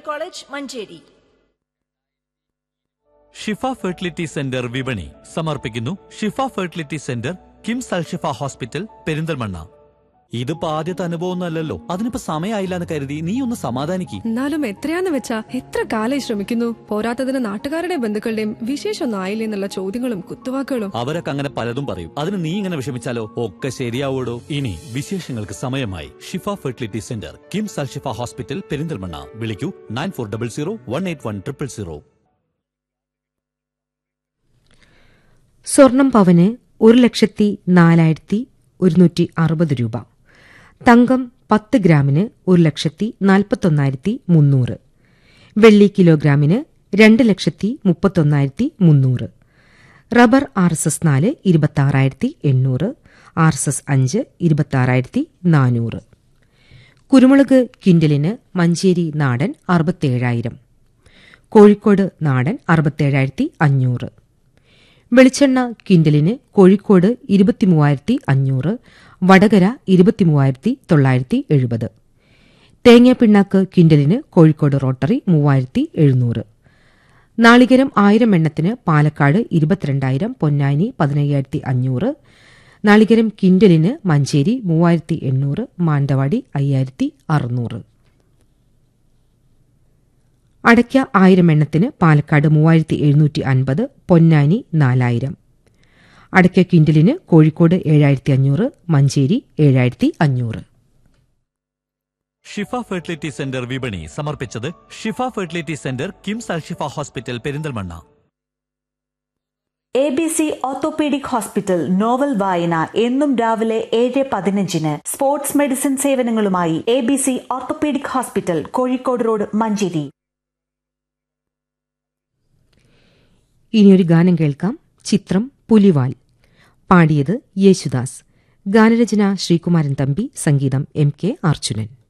college Manjeri Shifa fertility centre വിപണി സമർപ്പിക്കുന്നു Shifa fertility centre KIMS Alshifa hospital Perinthalmanna ഇതിപ്പോ ആദ്യത്തെ അനുഭവമൊന്നുമല്ലല്ലോ അതിനിപ്പോ സമയമായില്ല എന്ന് കരുതി നീ ഒന്ന് സമാധാനിക്ക് എന്നാലും എത്രയാന്ന് വെച്ചാ എത്ര കാലായി ശ്രമിക്കുന്നു പോരാത്തതിന് നാട്ടുകാരുടെയും ബന്ധുക്കളുടെയും വിശേഷമൊന്നും ആയില്ലേ എന്നുള്ള ചോദ്യങ്ങളും കുത്തുവാക്കുകളും അവരൊക്കെ അങ്ങനെ പലതും പറയും അതിന് നീ ഇങ്ങനെ വിഷമിച്ചാലോ ഒക്കെ ശരിയാവോടോ ഇനി വിശേഷങ്ങൾക്ക് സമയമായി Shifa fertility centre KIMS Alshifa hospital Perinthalmanna വിളിക്കൂ nine four double zero one eight one triple zero സ്വർണം പവന് ഒരു ലക്ഷത്തി നാലായിരത്തി ഒരുന്നൂറ്റി അറുപത് രൂപ തങ്കം പത്ത് ഗ്രാമിന് ഒരു ലക്ഷത്തി നാൽപ്പത്തൊന്നായിരത്തി മുന്നൂറ് വെള്ളി കിലോഗ്രാമിന് രണ്ട് ലക്ഷത്തി മുപ്പത്തൊന്നായിരത്തി മുന്നൂറ് റബ്ബർ ആർ എസ് എസ് നാല് ഇരുപത്താറായിരത്തി എണ്ണൂറ് ആർ എസ് എസ് അഞ്ച് ഇരുപത്താറായിരത്തി നാനൂറ് കുരുമുളക് കിൻഡലിന് മഞ്ചേരി നാടൻ അറുപത്തേഴായിരം കോഴിക്കോട് നാടൻ അറുപത്തേഴായിരത്തി അഞ്ഞൂറ് വെളിച്ചെണ്ണ കിൻഡലിന് കോഴിക്കോട് ഇരുപത്തിമൂവായിരത്തി അഞ്ഞൂറ് വടകര ഇരുപത്തിമൂവായിരത്തി തൊള്ളായിരത്തി എഴുപത് തേങ്ങാപ്പിണ്ണാക്ക് കിൻഡലിന് കോഴിക്കോട് റോട്ടറി മൂവായിരത്തി എഴുന്നൂറ് നാളികരം ആയിരം എണ്ണത്തിന് പാലക്കാട് ഇരുപത്തിരണ്ടായിരം പൊന്നാനി പതിനയ്യായിരത്തി അഞ്ഞൂറ് നാളികരം കിൻഡലിന് മഞ്ചേരി മൂവായിരത്തി എണ്ണൂറ് മാനന്തവാടി അയ്യായിരത്തി അറുന്നൂറ് അടയ്ക്ക ആയിരം എണ്ണത്തിന് പാലക്കാട് മൂവായിരത്തി എഴുന്നൂറ്റി അൻപത് പൊന്നാനി നാലായിരം അടയ്ക്ക ക്വിന്റലിന് കോഴിക്കോട് ഏഴായിരത്തി അഞ്ഞൂറ് മഞ്ചേരി ഏഴായിരത്തി അഞ്ഞൂറ് ഷിഫ ഫെർട്ടിലിറ്റി സെന്റർ വിപണി സമർപ്പിച്ചത് Shifa fertility centre KIMS Alshifa hospital Perinthalmanna A B C orthopaedic hospital novel വായന എന്നും രാവിലെ ഏഴ് പതിനഞ്ചിന് സ്പോർട്സ് മെഡിസിൻ സേവനങ്ങളുമായി A B C orthopaedic hospital Kozhikode road Manjeri ഇനിയൊരു ഗാനം കേൾക്കാം ചിത്രം പുലിവാൽ പാടിയത് യേശുദാസ് ഗാനരചന ശ്രീകുമാരൻ തമ്പി സംഗീതം എം കെ അർജുനൻ